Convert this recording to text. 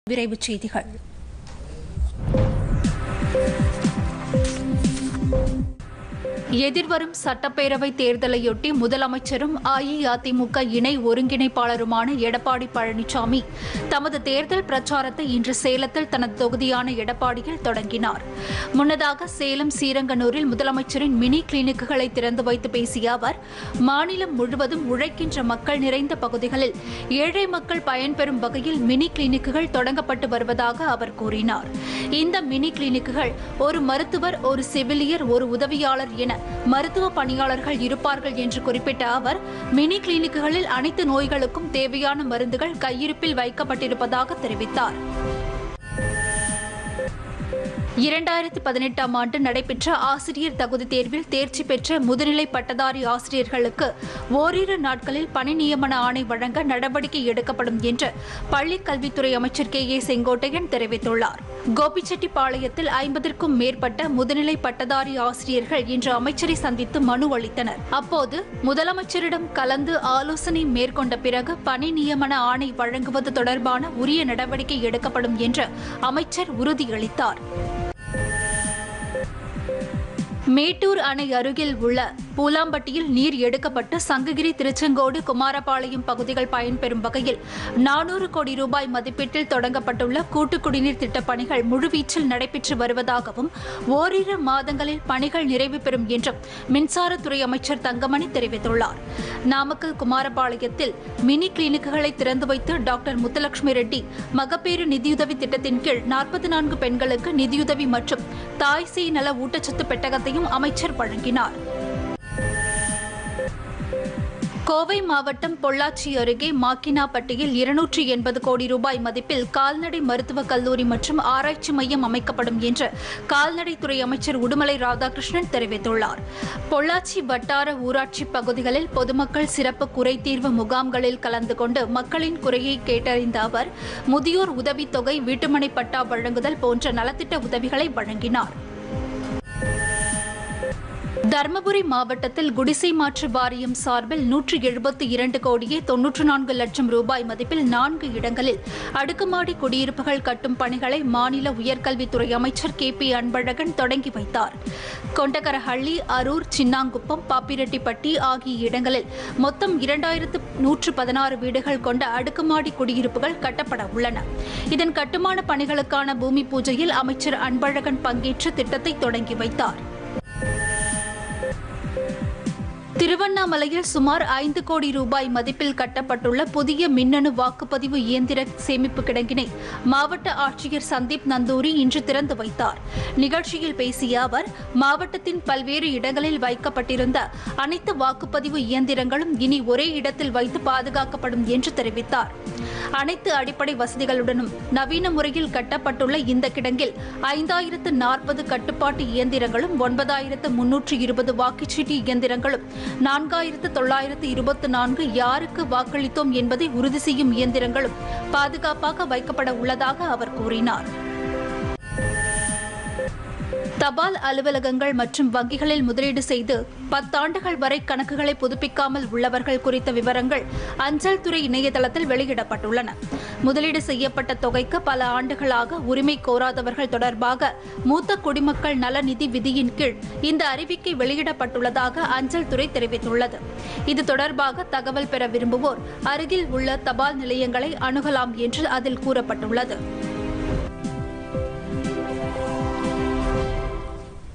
விரைவுச் செய்திகள் எதிர்வரும் சட்டப்பேரவை தேர்தலையொட்டி முதலமைச்சரும் அஇஅதிமுக இணை ஒருங்கிணைப்பாளருமான எடப்பாடி பழனிசாமி தமது தேர்தல் பிரச்சாரத்தை இன்று சேலத்தில் தனது தொகுதியான எடப்பாடியில் தொடங்கினார் முன்னதாக சேலம் சீரங்கனூரில் முதலமைச்சரின் மினி கிளினிக்குகளை திறந்து வைத்து பேசிய அவர் மாநிலம் முழுவதும் உழைக்கின்ற மக்கள் நிறைந்த பகுதிகளில் ஏழை மக்கள் பயன்பெறும் வகையில் மினி கிளினிக்குகள் தொடங்கப்பட்டு வருவதாக அவர் கூறினார் இந்த மினி கிளினிக்குகள் ஒரு மருத்துவர் ஒரு செவிலியர் ஒரு உதவியாளர் என மருத்துவ பணியாளர்கள் இருப்பார்கள் என்று குறிப்பிட்ட அவர் மினி கிளினிக்குகளில் அனைத்து நோய்களுக்கும் தேவையான மருந்துகள் கையிருப்பில் வைக்கப்பட்டிருப்பதாக தெரிவித்தார் இரண்டாயிரத்தி பதினெட்டாம் ஆண்டு நடைபெற்ற ஆசிரியர் தகுதி தேர்வில் தேர்ச்சி பெற்ற முதுநிலை பட்டதாரி ஆசிரியர்களுக்கு ஓரிரு நாட்களில் பணி நியமன ஆணை வழங்க நடவடிக்கை எடுக்கப்படும் என்று பள்ளிக் கல்வித்துறை அமைச்சர் கே ஏ செங்கோட்டையன் தெரிவித்துள்ளார் கோபிச்செட்டிப்பாளையத்தில் ஐம்பதற்கும் மேற்பட்ட முதுநிலை பட்டதாரி ஆசிரியர்கள் இன்று அமைச்சரை சந்தித்து மனு அளித்தனர் அப்போது முதலமைச்சரிடம் கலந்து ஆலோசனை மேற்கொண்ட பிறகு பணி நியமன ஆணை வழங்குவது தொடர்பான உரிய நடவடிக்கை எடுக்கப்படும் என்று அமைச்சர் உறுதியளித்தார் மேட்டூர் அணை அருகில் உள்ள பூலாம்பட்டியில் நீர் எடுக்கப்பட்டு சங்ககிரி திருச்செங்கோடு குமாரபாளையம் பகுதிகள் பயன்பெறும் வகையில் நானூறு கோடி ரூபாய் மதிப்பீட்டில் தொடங்கப்பட்டுள்ள கூட்டு குடிநீர் திட்டப் பணிகள் முழுவீச்சில் நடைபெற்று வருவதாகவும் ஓரிரு மாதங்களில் பணிகள் நிறைவு பெறும் என்றும் மின்சாரத்துறை அமைச்சர் தங்கமணி தெரிவித்துள்ளார் நாமக்கல் குமாரபாளையத்தில் மினி கிளினிக்குகளை திறந்து வைத்து டாக்டர் முத்துலட்சுமி ரெட்டி மகப்பேறு நிதியுதவி திட்டத்தின் கீழ் நாற்பத்தி நான்கு பெண்களுக்கு நிதியுதவி மற்றும் தாய் சேய் நல ஊட்டச்சத்து பெட்டகத்தையும் அமைச்சர் வழங்கினார் கோவை மாவட்டம் பொள்ளாச்சி அருகே மாக்கினாப்பட்டியில் இருநூற்றி எண்பது கோடி ரூபாய் மதிப்பில் கால்நடை மருத்துவக் கல்லூரி மற்றும் ஆராய்ச்சி மையம் அமைக்கப்படும் என்று கால்நடைத்துறை அமைச்சர் உடுமலை ராதாகிருஷ்ணன் தெரிவித்துள்ளார் பொள்ளாச்சி வட்டார ஊராட்சி பகுதிகளில் பொதுமக்கள் சிறப்பு குறைதீர்வு முகாம்களில் கலந்து கொண்டு மக்களின் குறையை கேட்டறிந்த அவர் முதியோர் உதவித்தொகை வீட்டுமனை பட்டா வழங்குதல் போன்ற நலத்திட்ட உதவிகளை வழங்கினார் தருமபுரி மாவட்டத்தில் குடிசை மாற்று வாரியம் சார்பில் நூற்றி எழுபத்தி இரண்டு கோடியே தொன்னூற்று நான்கு லட்சம் ரூபாய் மதிப்பில் நான்கு இடங்களில் அடுக்குமாடி குடியிருப்புகள் கட்டும் பணிகளை மாநில உயர்கல்வித்துறை அமைச்சர் கே பி அன்பழகன் தொடங்கி வைத்தார் கொண்டகரஹள்ளி அரூர் சின்னாங்குப்பம் பாப்பிரெட்டிப்பட்டி ஆகிய இடங்களில் மொத்தம் இரண்டாயிரத்து நூற்று பதினாறு வீடுகள் கொண்ட அடுக்குமாடி குடியிருப்புகள் கட்டப்பட உள்ளன இதன் கட்டுமான பணிகளுக்கான பூமி பூஜையில் அமைச்சர் அன்பழகன் பங்கேற்று திட்டத்தை தொடங்கி வைத்தார் திருவண்ணாமலையில் சுமார் ஐந்து கோடி ரூபாய் மதிப்பில் கட்டப்பட்டுள்ள புதிய மின்னணு வாக்குப்பதிவு இயந்திர சேமிப்பு கிடங்கினை மாவட்ட ஆட்சியர் சந்தீப் நந்தூரி இன்று திறந்து வைத்தார் நிகழ்ச்சியில் பேசிய அவர் மாவட்டத்தின் பல்வேறு இடங்களில் வைக்கப்பட்டிருந்த அனைத்து வாக்குப்பதிவு இயந்திரங்களும் இனி ஒரே இடத்தில் வைத்து பாதுகாக்கப்படும் என்று தெரிவித்தார் அனைத்து அடிப்படை வசதிகளுடனும் நவீன முறையில் கட்டப்பட்டுள்ள இந்த கிடங்கில் ஐந்தாயிரத்து நாற்பது கட்டுப்பாட்டு இயந்திரங்களும் ஒன்பதாயிரத்து முன்னூற்று இருபது வாக்குச்சீட்டு இயந்திரங்களும் நான்காயிரத்து தொள்ளாயிரத்து இருபத்தி நான்கு யாருக்கு வாக்களித்தோம் என்பதை உறுதி செய்யும் இயந்திரங்களும் பாதுகாப்பாக வைக்கப்பட உள்ளதாக அவர் கூறினார் தபால் அலுவலகங்கள் மற்றும் வங்கிகளில் முதலீடு செய்து பத்தாண்டுகள் வரை கணக்குகளை புதுப்பிக்காமல் உள்ளவர்கள் குறித்த விவரங்கள் அஞ்சல் துறை இணையதளத்தில் வெளியிடப்பட்டுள்ளன முதலீடு செய்யப்பட்ட தொகைக்கு பல ஆண்டுகளாக உரிமை கோராதவர்கள் தொடர்பாக மூத்த குடிமக்கள் நல நிதி விதியின் கீழ் இந்த அறிவிக்கை வெளியிடப்பட்டுள்ளதாக அஞ்சல் துறை தெரிவித்துள்ளது இது தொடர்பாக தகவல் பெற விரும்புவோர் அருகில் உள்ள தபால் நிலையங்களை அணுகலாம் என்று அதில் கூறப்பட்டுள்ளது